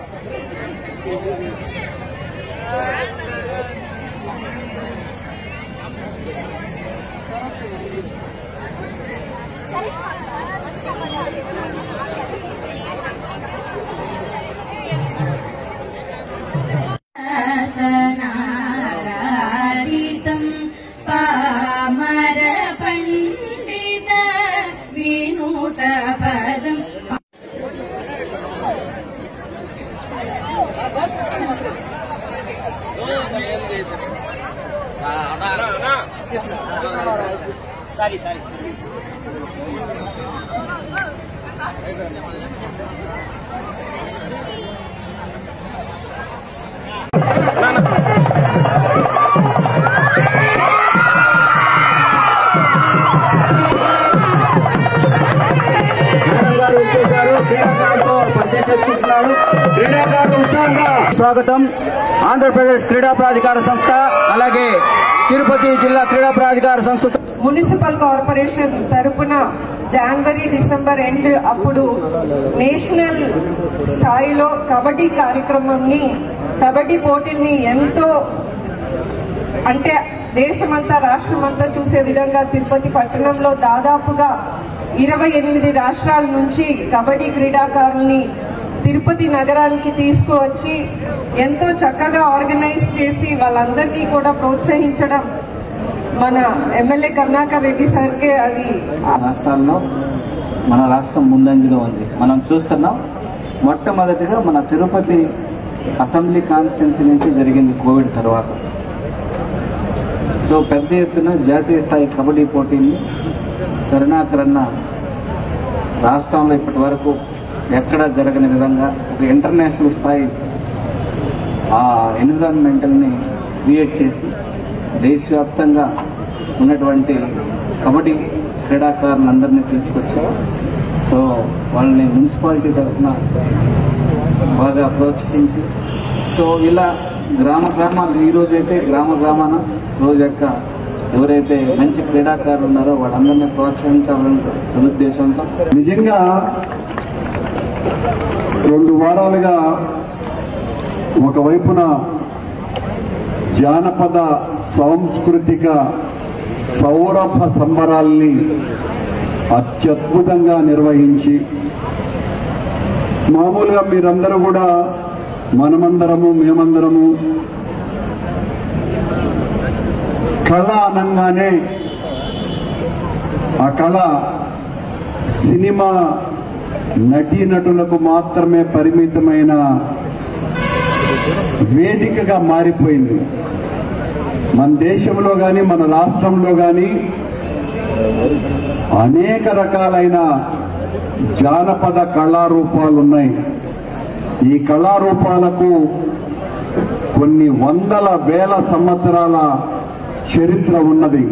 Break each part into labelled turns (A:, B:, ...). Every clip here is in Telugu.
A: సనారాధితం పామర పండిత వినూత పదం
B: మేడం గారు వచ్చేసారు క్రీడాకారులతో పరిచయం చేసుకుంటున్నారు క్రీడాకారులు ఉత్సాహంగా స్వాగతం ఆంధ్రప్రదేశ్ క్రీడా ప్రాధికార సంస్థ అలాగే తిరుపతి జిల్లా క్రీడా ప్రాధికార సంస్థ
C: మున్సిపల్ కార్పొరేషన్ తరపున జనవరి డిసెంబర్ ఎండ్ అప్పుడు నేషనల్ స్థాయిలో కబడ్డీ కార్యక్రమంని కబడ్డీ పోటీల్ని ఎంతో అంటే దేశమంతా రాష్ట్రమంతా చూసే విధంగా తిరుపతి పట్టణంలో దాదాపుగా ఇరవై ఎనిమిది రాష్ట్రాల నుంచి కబడ్డీ క్రీడాకారుల్ని తిరుపతి నగరానికి తీసుకువచ్చి ఎంతో చక్కగా ఆర్గనైజ్ చేసి వాళ్ళందరికీ కూడా ప్రోత్సహించడం మన ఎమ్మెల్యే కరుణాకర్ రెడ్డి సార్కే అది
D: రాష్ట్రాల్లో మన రాష్ట్రం ముందంజలో ఉంది మనం చూస్తున్నాం మొట్టమొదటిగా మన తిరుపతి అసెంబ్లీ కాన్స్టిట్యున్సీ నుంచి జరిగింది కోవిడ్ తర్వాత సో పెద్ద ఎత్తున జాతీయ స్థాయి కబడ్డీ పోటీల్ని కరుణాకరన్న రాష్ట్రంలో ఇప్పటి వరకు ఎక్కడా జరగని విధంగా ఒక ఇంటర్నేషనల్ స్థాయి ఆ ఎన్విరాన్మెంటల్ని క్రియేట్ చేసి దేశవ్యాప్తంగా ఉన్నటువంటి కబడ్డీ క్రీడాకారులందరినీ తీసుకొచ్చి సో వాళ్ళని మున్సిపాలిటీ తరఫున బాగా ప్రోత్సహించి సో ఇలా గ్రామ గ్రామాలు ఈ రోజైతే గ్రామ గ్రామాన రోజు యొక్క ఎవరైతే మంచి క్రీడాకారులు ఉన్నారో వాళ్ళందరినీ ప్రోత్సహించాలనే సదుద్దేశంతో
E: నిజంగా రెండు వారాలుగా ఒకవైపున జానపద సాంస్కృతిక సౌరభ సంబరాల్ని అత్యద్భుతంగా నిర్వహించి మామూలుగా మీరందరూ కూడా మనమందరము మేమందరము కళ అనగానే ఆ కళ సినిమా నటీనటులకు మాత్రమే పరిమితమైన వేదికగా మారిపోయింది మన దేశంలో కానీ మన రాష్ట్రంలో కానీ అనేక రకాలైన జానపద కళారూపాలు ఉన్నాయి ఈ కళారూపాలకు కొన్ని వందల వేల సంవత్సరాల చరిత్ర ఉన్నది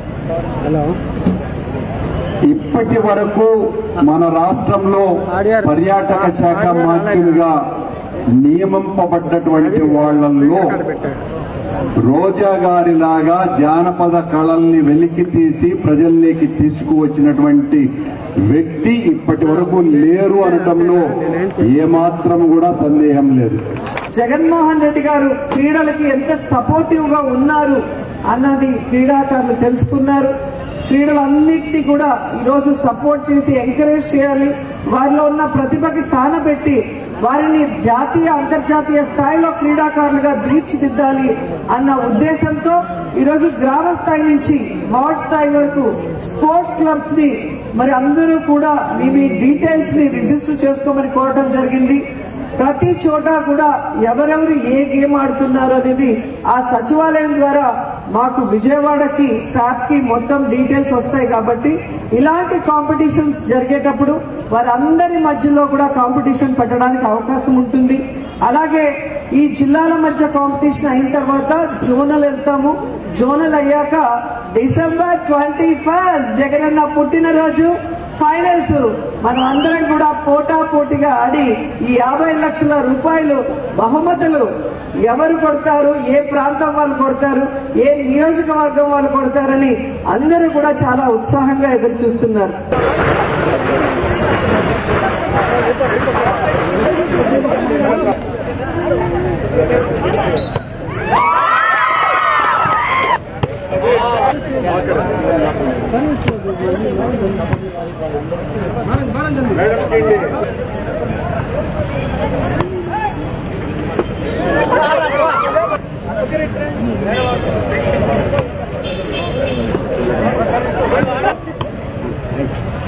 E: ఇప్పటి వరకు మన రాష్ట్రంలో పర్యాటక శాఖ మంత్రులుగా నియమింపబడ్డటువంటి వాళ్ళల్లో రోజా గారిలాగా జానపద కళల్ని వెలికి తీసి ప్రజల్లోకి తీసుకువచ్చినటువంటి వ్యక్తి ఇప్పటి వరకు లేరు అనటంలో ఏమాత్రం కూడా సందేహం లేదు
C: జగన్మోహన్ రెడ్డి గారు క్రీడలకి ఎంత సపోర్టివ్ గా ఉన్నారు అన్నది క్రీడాకారులు తెలుసుకున్నారు క్రీడలన్నింటినీ కూడా ఈరోజు సపోర్ట్ చేసి ఎంకరేజ్ చేయాలి వారిలో ఉన్న ప్రతిభకి స్థానపెట్టి వారిని జాతీయ అంతర్జాతీయ స్థాయిలో క్రీడాకారులుగా తీర్చిదిద్దాలి అన్న ఉద్దేశంతో ఈరోజు గ్రామ స్థాయి నుంచి వార్డ్ స్థాయి వరకు స్పోర్ట్స్ క్లబ్స్ ని మరి అందరూ కూడా మీ మీ డీటెయిల్స్ ని రిజిస్టర్ చేసుకోమని కోరడం జరిగింది ప్రతి చోట కూడా ఎవరెవరు ఏ గేమ్ ఆడుతున్నారు అనేది ఆ సచివాలయం ద్వారా మాకు విజయవాడకి శాప్ కి మొత్తం డీటెయిల్స్ వస్తాయి కాబట్టి ఇలాంటి కాంపిటీషన్స్ జరిగేటప్పుడు వారందరి మధ్యలో కూడా కాంపిటీషన్ పెట్టడానికి అవకాశం ఉంటుంది అలాగే ఈ జిల్లాల మధ్య కాంపిటీషన్ అయిన తర్వాత జోనల్ వెళ్తాము జోనల్ అయ్యాక డిసెంబర్ ట్వంటీ ఫస్ట్ జగనన్న పుట్టినరోజు ఫైనల్స్ మనం అందరం కూడా పోటా పోటీగా ఆడి ఈ యాభై లక్షల రూపాయలు బహుమతులు ఎవరు కొడతారు ఏ ప్రాంతం వాళ్ళు కొడతారు ఏ నియోజకవర్గం వాళ్ళు కొడతారని అందరూ కూడా చాలా ఉత్సాహంగా ఎదురు చూస్తున్నారు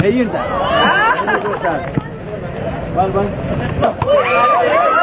B: వెయ్యి